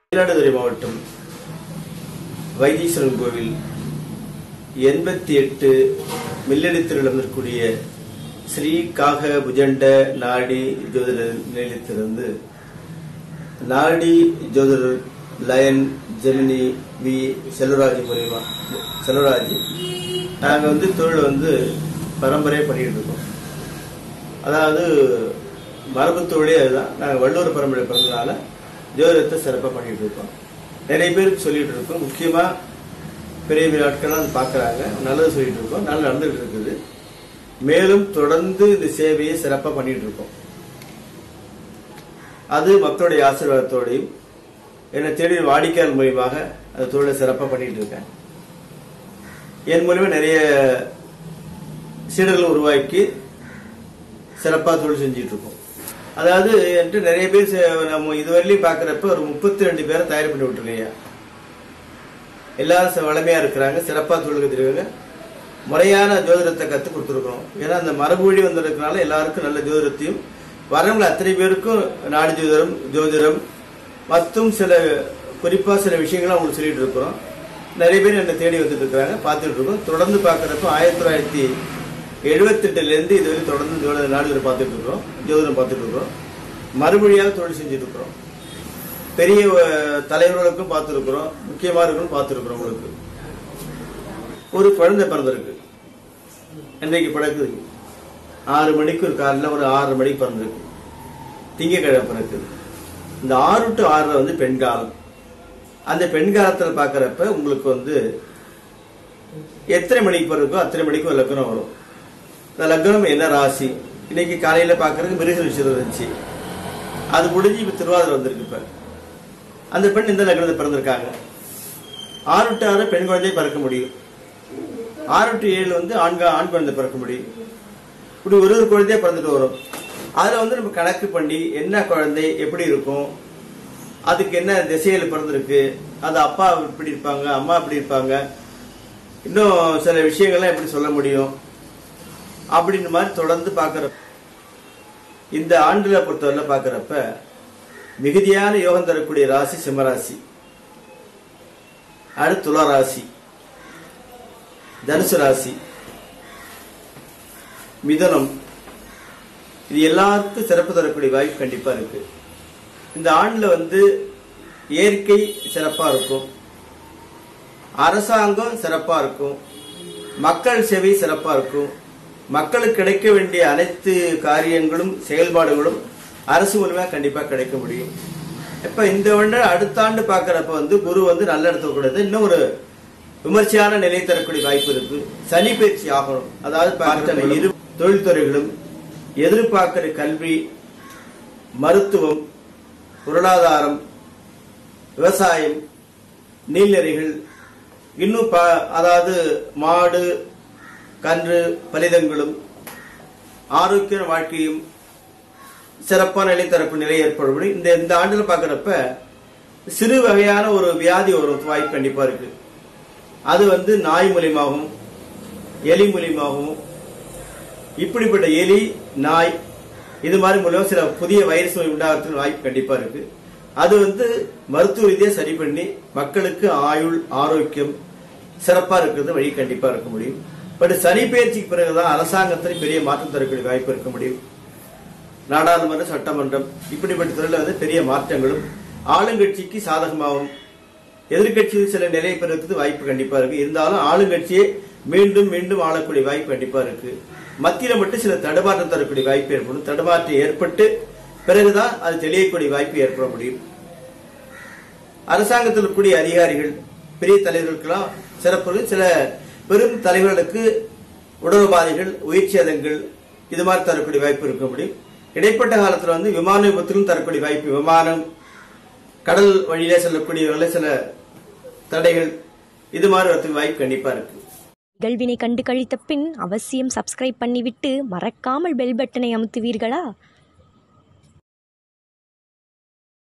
மயிலாடுதுறை மாவட்டம் வைத்தீஸ்வரன் கோவில் எண்பத்தி எட்டு மில்லடித்தில் இருக்கக்கூடிய ஸ்ரீ காக புஜண்ட நாடி ஜோதிடர் நிலையத்திலிருந்து நாடி ஜோதிடர் லயன் ஜெமினி வி செல்வராஜ் மூலியமா செல்வராஜ் நாங்கள் வந்து தொழில் வந்து பரம்பரையாக பண்ணிட்டு இருக்கோம் அதாவது மரபு தொழிலே அதுதான் நாங்கள் வள்ளுவர் பரம்பரை பிறந்தனால ஜோதிடத்தை சிறப்பாக பண்ணிட்டு இருக்கோம் நிறைய பேருக்கு சொல்லிட்டு இருக்கோம் முக்கியமாக பெரிய பெரிய ஆட்கள்லாம் அது பார்க்குறாங்க நல்லது சொல்லிட்டு இருக்கோம் நல்லா நடந்துகிட்டு இருக்குது மேலும் தொடர்ந்து இந்த சேவையை சிறப்பாக பண்ணிட்டு இருக்கோம் அது மக்களுடைய ஆசீர்வாதத்தோடையும் என்னை தேடி வாடிக்கையாளர் மூலியமாக அந்த தொழிலை சிறப்பாக பண்ணிட்டு இருக்கேன் என் மூலியமா நிறைய சீடர்களை உருவாக்கி சிறப்பாக தொழில் செஞ்சுட்டு இருக்கோம் அதாவது என்கிட்ட நிறைய பேர் சே- நம்ம இதுவரையிலையும் பார்க்குறப்ப ஒரு முப்பத்தி ரெண்டு பேரை தயார் பண்ணி விட்டுருக்கீங்க எல்லாரும் ச- வளமையா இருக்கிறாங்க சிறப்பாக தொழில் கற்றுருக்காங்க முறையான ஜோதிடத்தை கற்றுக் கொடுத்துருக்கோம் ஏன்னா அந்த மரபு வழி வந்திருக்கனால எல்லாருக்கும் நல்ல ஜோதிடத்தையும் வரவங்க அத்தனை பேருக்கும் நாடு ஜோதிடம் ஜோதிடம் மற்றும் சில குறிப்பாக சில விஷயங்களை அவங்களுக்கு சொல்லிட்டு இருக்கிறோம் நிறைய பேர் என்னை தேடி வந்துட்டு இருக்கிறாங்க பார்த்துட்டு இருக்கோம் தொடர்ந்து பார்க்குறப்ப ஆயிரத்தி தொள்ளாயிரத்தி எழுபத்தெட்டுலேருந்து இதுவரை தொடர்ந்து ஜோதிட நாடுகள் பார்த்துட்டு இருக்கிறோம் ஜோதிடம் பார்த்துட்டு இருக்கிறோம் மறுமொழியாக தொழில் செஞ்சுட்டு இருக்கிறோம் பெரிய அஹ், தலைவர்களுக்கும் பார்த்துருக்குறோம் முக்கியமானவர்களும் பார்த்துருக்குறோம் உங்களுக்கு ஒரு குழந்தை பிறந்திருக்கு இன்றைக்கு பிறக்குது ஆறு மணிக்கு ஒரு காலையில் ஒரு ஆறரை மணிக்கு பிறந்திருக்கு திங்கக்கிழமை பிறக்குது இந்த ஆறு டு ஆறரை வந்து பெண் காலம் அந்த பெண் காலத்தில் பார்க்குறப்ப உங்களுக்கு வந்து எத்தனை மணிக்கு பிறக்கோ அத்தனை மணிக்கு ஒரு லக்னம் வரும் இந்த லக்னம் என்ன ராசி இன்னைக்கு காலையில் பார்க்கறதுக்கு மிருக விஷயம் இருந்துச்சு அது முடிஞ்சு இப்போ திருவாதிரை வந்திருக்கு இப்போ அந்த பெண் இந்த லக்னத்தில் பிறந்திருக்காங்க ஆறு டு ஆறு பெண் குழந்தையை பிறக்க முடியும் ஆறு டு ஏழு வந்து ஆண்கள் ஆண் குழந்தை பிறக்க முடியும் இப்படி ஒரு ஒரு குழந்தையா பிறந்துட்டு வரும் அதில் வந்து நம்ம கணக்கு பண்ணி என்ன குழந்தை எப்படி இருக்கும் அதுக்கு என்ன திசையில் பிறந்திருக்கு அது அப்பா இப்படி இருப்பாங்க அம்மா இப்படி இருப்பாங்க இன்னும் சில விஷயங்கள்லாம் எப்படி சொல்ல முடியும் அப்படின்ற மாதிரி தொடர்ந்து பார்க்குற இந்த ஆண்டுல பொறுத்தவரை பார்க்குறப்ப மிகுதியான யோகம் தரக்கூடிய ராசி சிம்மராசி அடுத்து துலா ராசி தனுசு ராசி மிதனம் இது எல்லாருக்கும் சிறப்பு தரக்கூடிய வாய்ப்பு கண்டிப்பா இருக்கு இந்த ஆண்டுல வந்து இயற்கை சிறப்பா இருக்கும் அரசாங்கம் சிறப்பா இருக்கும் மக்கள் சேவை சிறப்பா இருக்கும் மக்களுக்கு கிடைக்க வேண்டிய அனைத்து காரியங்களும் செயல்பாடுகளும் அரசு மூலமா கண்டிப்பா கிடைக்க முடியும் இப்ப இந்த ஆண்டு அடுத்த ஆண்டு பாக்குறப்ப வந்து குரு வந்து நல்ல இடத்துல கூடாது இன்னும் ஒரு விமர்சையான நிலை தரக்கூடிய வாய்ப்பு இருக்கு சனி பயிற்சி ஆகணும் அதாவது பார்த்த இரு தொழில்துறைகளும் எதிர்பார்க்கிற கல்வி மருத்துவம் பொருளாதாரம் விவசாயம் நீர்நிலைகள் இன்னும் ப அதாவது மாடு கன்று பலிதங்களும் ஆரோக்கிய வாழ்க்கையும் சிறப்பான நிலை தரப்பு நிலை ஏற்படும் இந்த இந்த ஆண்டுல பார்க்குறப்ப சிறு வகையான ஒரு வியாதி ஒரு வாய்ப்பு கண்டிப்பா இருக்கு அது வந்து நாய் மூலியமாகவும் எலி மூலியமாகவும் இப்படிப்பட்ட எலி நாய் இது மாதிரி மூலம் சில புதிய வைரஸ் நோய் உண்டாகிறதுக்கு வாய்ப்பு கண்டிப்பா இருக்கு அது வந்து மருத்துவ ரீதியா சரி பண்ணி மக்களுக்கு ஆயுள் ஆரோக்கியம் சிறப்பா இருக்கிறது வழி கண்டிப்பா இருக்க முடியும் பட் சனி பயிற்சிக்கு பிறகுதான் அரசாங்கத்தில் பெரிய மாற்றம் தரக்கூடிய வாய்ப்பு இருக்க முடியும் நாடாளுமன்றம் சட்டமன்றம் இப்படிப்பட்ட துறையில வந்து பெரிய மாற்றங்களும் ஆளுங்கட்சிக்கு சாதகமாகவும் எதிர்கட்சியில் சில நிலை பெறுவதற்கு வாய்ப்பு கண்டிப்பா இருக்கு இருந்தாலும் ஆளுங்கட்சியே மீண்டும் மீண்டும் ஆளக்கூடிய வாய்ப்பு கண்டிப்பா இருக்கு மத்தியில மட்டும் சில தடுமாற்றம் தரக்கூடிய வாய்ப்பு ஏற்படும் தடுமாற்றம் ஏற்பட்டு பிறகுதான் அது தெளியக்கூடிய வாய்ப்பு ஏற்பட முடியும் அரசாங்கத்தில் இருக்கக்கூடிய அதிகாரிகள் பெரிய தலைவர்களுக்கெல்லாம் சிறப்பு சில பெரும் தலைவர்களுக்கு உடலுபாதைகள் உயிர் சேதங்கள் இது மாதிரி தரக்கூடிய வாய்ப்பு இருக்க முடியும் இடைப்பட்ட காலத்துல வந்து விமான விபத்திலும் தரக்கூடிய வாய்ப்பு விமானம் கடல் வழியில செல்லக்கூடியவர்கள சில தடைகள் இது மாதிரி வரதுக்கு வாய்ப்பு கண்டிப்பா இருக்கு நிகழ்வினை கண்டு கழித்த பின் அவசியம் சப்ஸ்கிரைப் பண்ணிவிட்டு மறக்காமல் பெல் பட்டனை அமுத்துவீர்களா